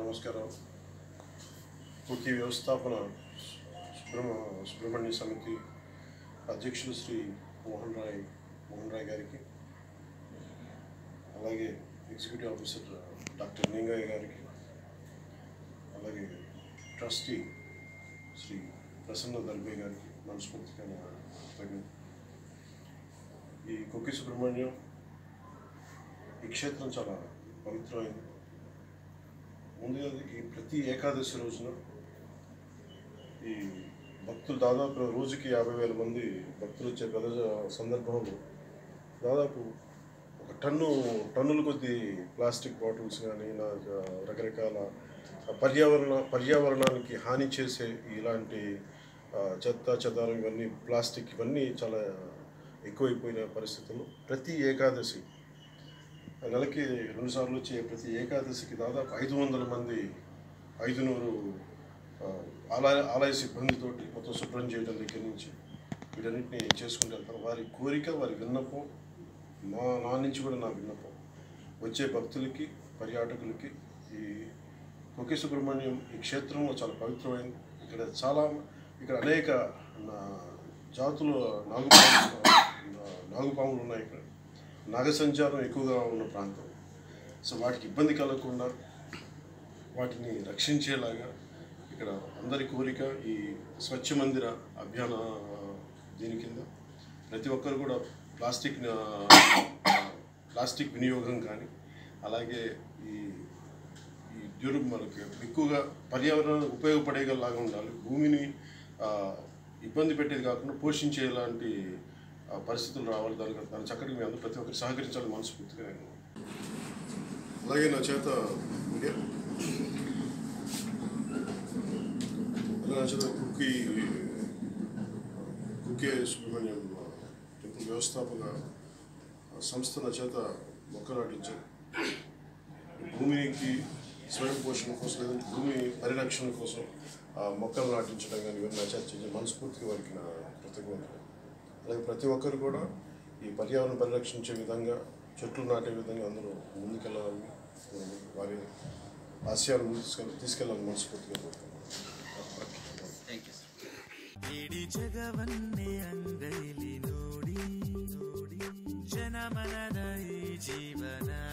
నమస్కారం కుకీ వ్యవస్థాపన సుబ్రహ్మ సుబ్రహ్మణ్య సమితి అధ్యక్షులు శ్రీ మోహన్ రాయ్ మోహన్ రాయ్ గారికి అలాగే ఎగ్జిక్యూటివ్ ఆఫీసర్ డాక్టర్ నింగయ్య గారికి అలాగే ట్రస్టీ శ్రీ ప్రసన్న దల్బే గారికి మనస్ఫూర్తిగా నా కృతజ్ఞతలు. ఈ కుక్కి సుబ్రహ్మణ్యం ఈ క్షేత్రం చాలా పవిత్రమైంది ముందుగా ఈ ప్రతి ఏకాదశి రోజున ఈ భక్తులు దాదాపు రోజుకి యాభై వేల మంది భక్తులు వచ్చే ప్రదేశ సందర్భంలో దాదాపు ఒక టన్ను టన్నుల కొద్ది ప్లాస్టిక్ బాటిల్స్ కానీ నా రకరకాల పర్యావరణ పర్యావరణానికి హాని చేసే ఇలాంటి ఆ, చెత్త చెదారం ఇవన్నీ ప్లాస్టిక్ ఇవన్నీ చాలా ఎక్కువైపోయిన పరిస్థితుల్లో ప్రతి ఏకాదశి నెలకి రెండు సార్లు వచ్చే ప్రతి ఏకాదశికి దాదాపు ఐదు వందల మంది ఐదు నూరు ఆ, ఆలయ ఆలయ సిబ్బందితోటి మొత్తం శుభ్రం చేయడం దగ్గర నుంచి వీటన్నిటిని చేసుకుంటూ వెళ్తారు వారి కోరిక వారి విన్నపం మా నా నుంచి కూడా నా విన్నపం వచ్చే భక్తులకి పర్యాటకులకి ఈ కొక్కి సుబ్రహ్మణ్యం ఈ క్షేత్రంలో చాలా పవిత్రమైంది ఇక్కడ చాలా ఇక్కడ అనేక నా జాతుల నాగుపాములు నాగుపాములు ఉన్నాయి ఇక్కడ నాగ సంచారం ఎక్కువగా ఉన్న ప్రాంతం సో వాటికి ఇబ్బంది కలగకుండా వాటిని రక్షించేలాగా ఇక్కడ అందరి కోరిక ఈ స్వచ్ఛ మందిర అభియాన దీని కింద ప్రతి ఒక్కరు కూడా ప్లాస్టిక్ ప్లాస్టిక్ వినియోగం కానీ అలాగే ఈ ఈ డ్యూరు మనకి ఎక్కువగా పర్యావరణానికి ఉపయోగపడేలాగా ఉండాలి భూమిని ఆ, ఇబ్బంది పెట్టేది కాకుండా పోషించేలాంటి ఆ, పరిస్థితులు రావాలి దానికి దాని చక్కటి మీ అందరూ ప్రతి ఒక్కరు సహకరించాలని మనస్ఫూర్తిగా నేను అలాగే నా చేత ఇంకే అలాగే నా చేత కుక్కీ కుకే సుబ్రహ్మణ్యం టెంపుల్ వ్యవస్థాపక సంస్థ నా చేత మొక్కలు నాటించారు భూమికి స్వయం పోషణ కోసం లేదంటే భూమి పరిరక్షణ కోసం ఆ మొక్కలు నాటించడం కానీ ఇవన్నీ నా చేత చేసే మనస్ఫూర్తిగా వారికి నా కృతజ్ఞతలు అలాగే ప్రతి ఒక్కరు కూడా ఈ పర్యావరణ పరిరక్షించే విధంగా చెట్లు నాటే విధంగా అందరూ ముందుకెళ్ళాలని వారి ఆశయాలు ముందుకు తీసుకెళ్ళ తీసుకెళ్ళాలని మనస్ఫూర్తిగా కోరుతున్నాను ಥ್ಯಾಂಕ್ ಯು ಸರ್ ಇಡೀ ಜಗವನ್ನೇ ಅಂಗೈಲಿ ನೋಡಿ ನೋಡಿ ಜನಮನದ ಈ ಜೀವನ